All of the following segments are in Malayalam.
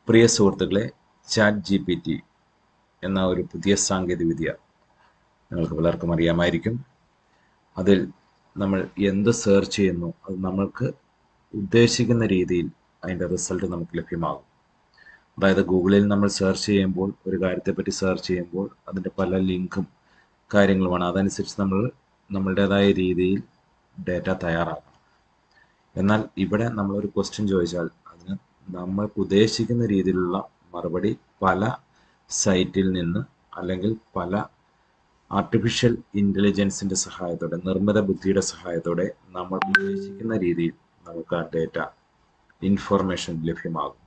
പ്രിയ സുഹൃത്തുക്കളെ ചാറ്റ് ജി പി ടി എന്ന ഒരു പുതിയ സാങ്കേതികവിദ്യ നിങ്ങൾക്ക് പലർക്കും അറിയാമായിരിക്കും അതിൽ നമ്മൾ എന്ത് സെർച്ച് ചെയ്യുന്നു അത് നമ്മൾക്ക് ഉദ്ദേശിക്കുന്ന രീതിയിൽ അതിൻ്റെ റിസൾട്ട് നമുക്ക് ലഭ്യമാകും അതായത് ഗൂഗിളിൽ നമ്മൾ സെർച്ച് ചെയ്യുമ്പോൾ ഒരു കാര്യത്തെപ്പറ്റി സെർച്ച് ചെയ്യുമ്പോൾ അതിൻ്റെ പല ലിങ്കും കാര്യങ്ങളുമാണ് അതനുസരിച്ച് നമ്മൾ നമ്മളുടേതായ രീതിയിൽ ഡേറ്റ തയ്യാറാക്കണം എന്നാൽ ഇവിടെ നമ്മളൊരു ക്വസ്റ്റ്യൻ ചോദിച്ചാൽ അതിന് നമ്മൾക്ക് ഉദ്ദേശിക്കുന്ന രീതിയിലുള്ള മറുപടി പല സൈറ്റിൽ നിന്ന് അല്ലെങ്കിൽ പല ആർട്ടിഫിഷ്യൽ ഇൻ്റലിജൻസിൻ്റെ സഹായത്തോടെ നിർമ്മിത ബുദ്ധിയുടെ സഹായത്തോടെ നമ്മൾ ഉദ്ദേശിക്കുന്ന രീതിയിൽ നമുക്ക് ആ ഡേറ്റ ഇൻഫർമേഷൻ ലഭ്യമാകും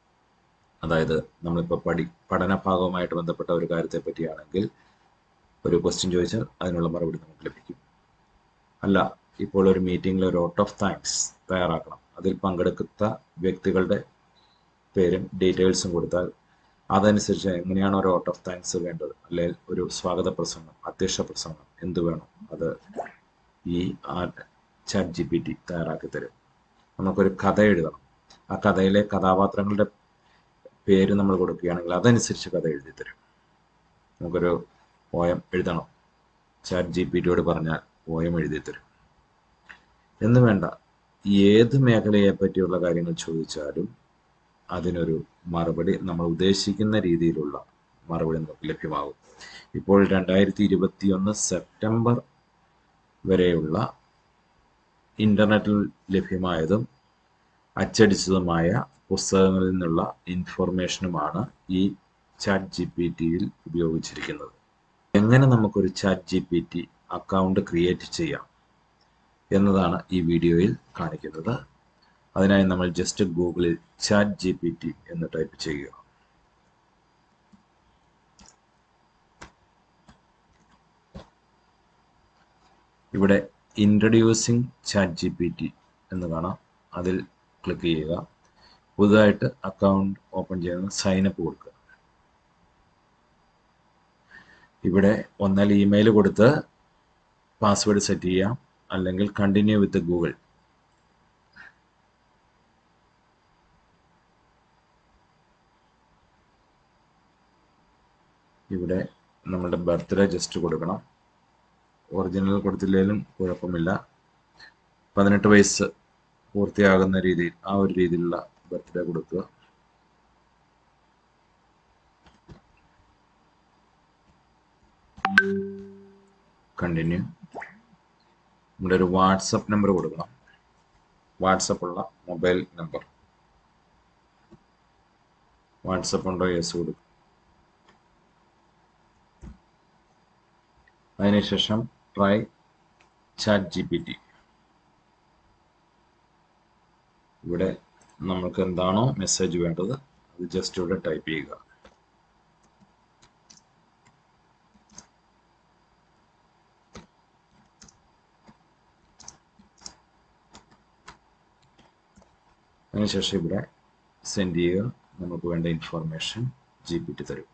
അതായത് നമ്മളിപ്പോൾ പഠി പഠന ഭാഗവുമായിട്ട് ബന്ധപ്പെട്ട ഒരു കാര്യത്തെ പറ്റിയാണെങ്കിൽ ഒരു ക്വസ്റ്റ്യൻ ചോദിച്ചാൽ അതിനുള്ള മറുപടി നമുക്ക് ലഭിക്കും അല്ല ഇപ്പോൾ ഒരു മീറ്റിങ്ങിൽ ഒരു ഔട്ട് ഓഫ് താങ്ക്സ് തയ്യാറാക്കണം അതിൽ പങ്കെടുക്കുന്ന വ്യക്തികളുടെ പേരും ഡീറ്റെയിൽസും കൊടുത്താൽ അതനുസരിച്ച് എങ്ങനെയാണ് ഒരു ഔട്ട് ഓഫ് താങ്ക്സ് വേണ്ടത് അല്ലെങ്കിൽ ഒരു സ്വാഗത പ്രസംഗം അധ്യക്ഷ പ്രസംഗം എന്ത് വേണം അത് ഈ ചാറ്റ് ജി പി ടി തയ്യാറാക്കി തരും നമുക്കൊരു കഥ എഴുതണം ആ കഥയിലെ കഥാപാത്രങ്ങളുടെ പേര് നമ്മൾ കൊടുക്കുകയാണെങ്കിൽ അതനുസരിച്ച് കഥ എഴുതി തരും നമുക്കൊരു പോയം എഴുതണം ചാറ്റ് ജി പി ടിയോട് പറഞ്ഞാൽ പോയം എഴുതി തരും എന്ന് വേണ്ട ഏത് മേഖലയെ പറ്റിയുള്ള കാര്യങ്ങൾ ചോദിച്ചാലും അതിനൊരു മറുപടി നമ്മൾ ഉദ്ദേശിക്കുന്ന രീതിയിലുള്ള മറുപടി നമുക്ക് ലഭ്യമാകും ഇപ്പോൾ രണ്ടായിരത്തി ഇരുപത്തിയൊന്ന് സെപ്റ്റംബർ വരെയുള്ള ഇൻ്റർനെറ്റിൽ ലഭ്യമായതും അച്ചടിച്ചതുമായ പുസ്തകങ്ങളിൽ നിന്നുള്ള ഇൻഫർമേഷനുമാണ് ഈ ചാറ്റ് ജി പി ടിയിൽ ഉപയോഗിച്ചിരിക്കുന്നത് എങ്ങനെ നമുക്കൊരു chat G P T account create ചെയ്യാം എന്നതാണ് ഈ വീഡിയോയിൽ കാണിക്കുന്നത് അതിനായി നമ്മൾ ജസ്റ്റ് ഗൂഗിളിൽ ചാറ്റ് ജി പി ടി എന്ന് ടൈപ്പ് ചെയ്യുക ഇവിടെ introducing chat G P T എന്ന് കാണാം അതിൽ ക്ലിക്ക് ചെയ്യുക പുതുതായിട്ട് അക്കൗണ്ട് ഓപ്പൺ ചെയ്യുന്ന സൈനപ്പ് കൊടുക്കുക ഇവിടെ ഒന്നാൽ ഇമെയിൽ കൊടുത്ത് പാസ്വേഡ് സെറ്റ് ചെയ്യാം അല്ലെങ്കിൽ കണ്ടിന്യൂ വിത്ത് ഗൂഗിൾ ഇവിടെ നമ്മളുടെ ബർത്ത്ഡേ ജസ്റ്റ് കൊടുക്കണം ഒറിജിനൽ കൊടുത്തില്ലെങ്കിലും കുഴപ്പമില്ല പതിനെട്ട് വയസ്സ് പൂർത്തിയാകുന്ന രീതിയിൽ ആ ഒരു രീതിയിലുള്ള ബർത്ത്ഡേ കൊടുക്കുക കണ്ടിന്യൂ ഇവിടെ ഒരു വാട്സപ്പ് നമ്പർ കൊടുക്കണം വാട്സപ്പ് ഉള്ള മൊബൈൽ നമ്പർ വാട്സപ്പ് ഉണ്ടോ യെസ് കൊടുക്കും അതിനുശേഷം try chat G P T ഇവിടെ നമുക്ക് എന്താണോ മെസ്സേജ് വേണ്ടത് അത് ജസ്റ്റ് ഇവിടെ ടൈപ്പ് ചെയ്യുക അതിനുശേഷം ഇവിടെ സെൻഡ് ചെയ്യുക നമുക്ക് വേണ്ട ഇൻഫർമേഷൻ ജി പി ടി തരും